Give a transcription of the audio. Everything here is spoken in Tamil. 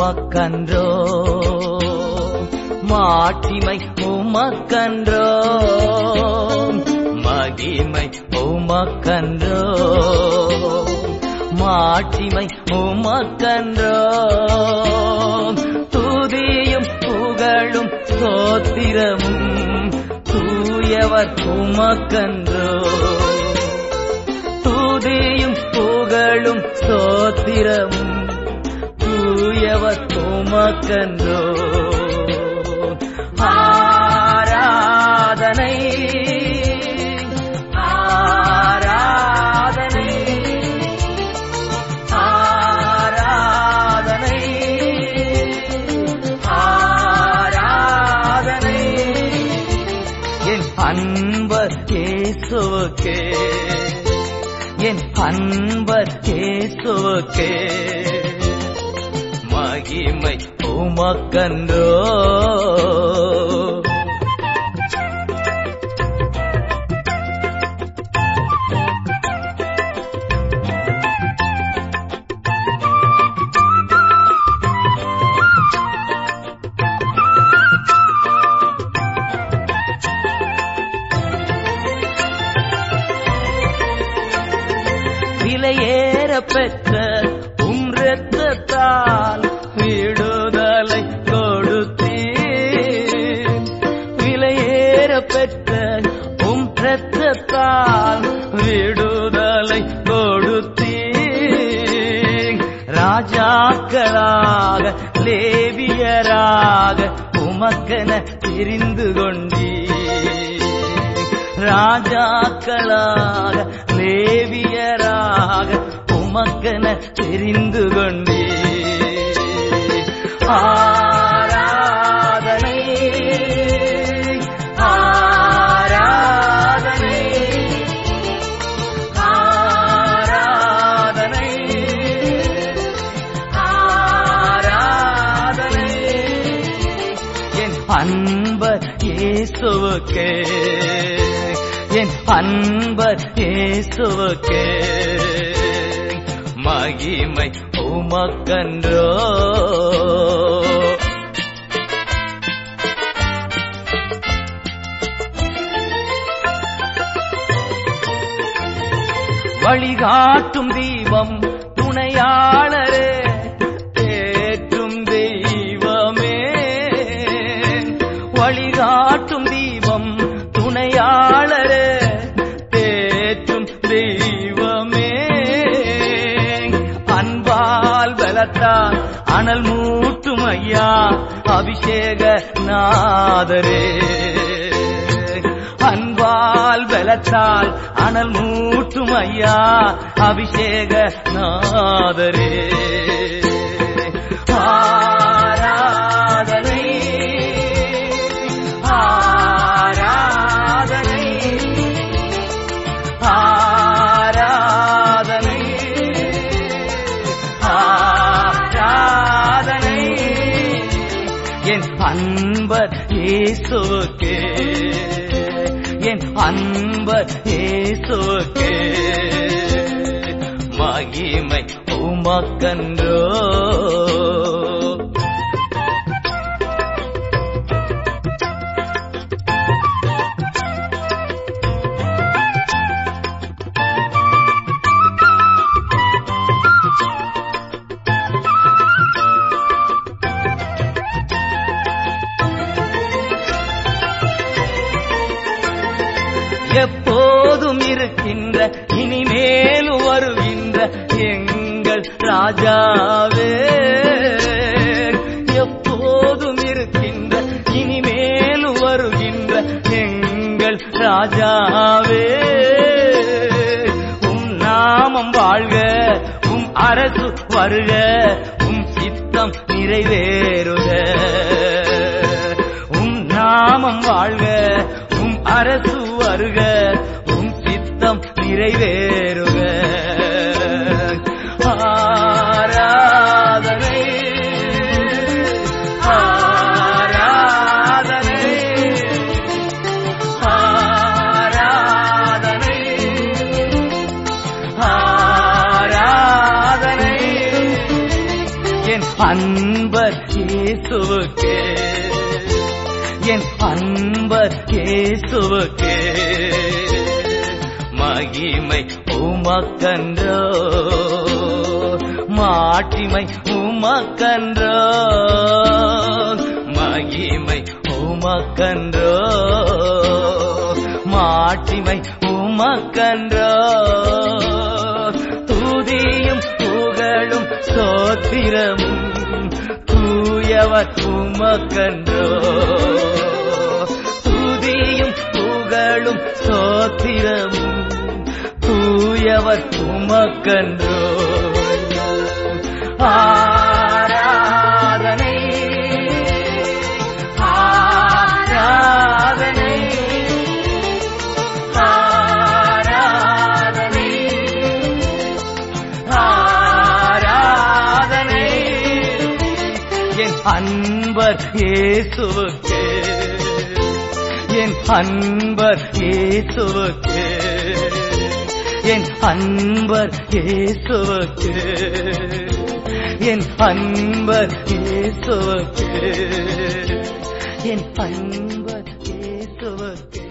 உமக்கன்றோ மாட்சிமை உமக்கன்றோ மகிமை உமக்கன்றோ மாட்சிமை உமக்கன்றோ துதியும் புகழும் சோத்திரமும் தூயவர் உமக்கன்றோ துதியும் புகழும் சோத்திரமும் தூயவர் உமக்கன்றோ ஆராதனை ஆராதனை ஆராதனை ஆராதனை என் அன்பர் கேசுவுக்கே என் அன்பர் கேசுவுக்கே மகிமை உமக்கன்றோ விலையேற பெற்ற உம் இரத்தத்தால் விடுதலை கொடுத்தீர் விலையேற பெற்ற உம் இரத்தத்தால் விடுதலை கொடுத்தீர் ராஜாக்களாக லேவியராக உமக்கென தெரிந்து கொண்டீர் ராஜாக்களாக லேவியராக உமக்கென தெரிந்து கொண்டே ஆராதனை ஆராதனை ஆராதனை ஆராதனை என் அன்பர் இயேசுவுக்கே என் அன்பர் இயேசுவுக்கே மகிமை உமக்கன்றோ வழிகாட்டும் தீபம் துணையாளரே தேற்றும் தெய்வமே வழிகாட்டும் தீபம் துணையாளரே தேற்றும் தெய்வமே அன்பால் பலத்தால் அனல் மூட்டும் ஐயா அபிஷேக நாதரே அன்பால் பலத்தால் அனல் மூட்டும் ஐயா அபிஷேக நாதரே ஆராதனை ஆராதனை ஆராதனை ஆராதனை என் அன்பர் இயேசுவுக்கே என் அன்பர் இயேசுவுக்கே மகிமை உமக்கன்றோ எப்போதும் இருக்கின்ற இனிமேலும் வருகின்ற எங்கள் ராஜாவே எப்போதும் இருக்கின்ற இனிமேலும் வருகின்ற எங்கள் ராஜாவே உம் நாமம் வாழ்க உம் அரசு வருக உம் சித்தம் நிறைவேறுக உம் நாமம் வாழ்க உம் அரசு வருக உம் சித்தம் நிறைவேறுக ஆராதனை ஆராதனை ஆராதனை ஆராதனை என் அன்பர் இயேசுவுக்கு என் அன்பர் இயேசுவுக்கு மகிமை உமக்கன்றோ மாட்சிமை உமக்கன்றோ மகிமை உமக்கன்றோ மாட்சிமை உமக்கன்றோ துதியும் புகழும் சோத்திரமும் தூயவர் உமக்கன்றோ துதியும் புகழும் சோத்திரமும் தூயவர் உமக்கன்றோ ஆராதனை ஆராதனை ஆராதனை ஆராதனை என் அன்பர் இயேசுவுக்கு என் அன்பர் இயேசுவுக்கு என் அன்பர் இயேசுவுக்கு என் அன்பர் இயேசுவுக்கு என் அன்பர் இயேசுவுக்கு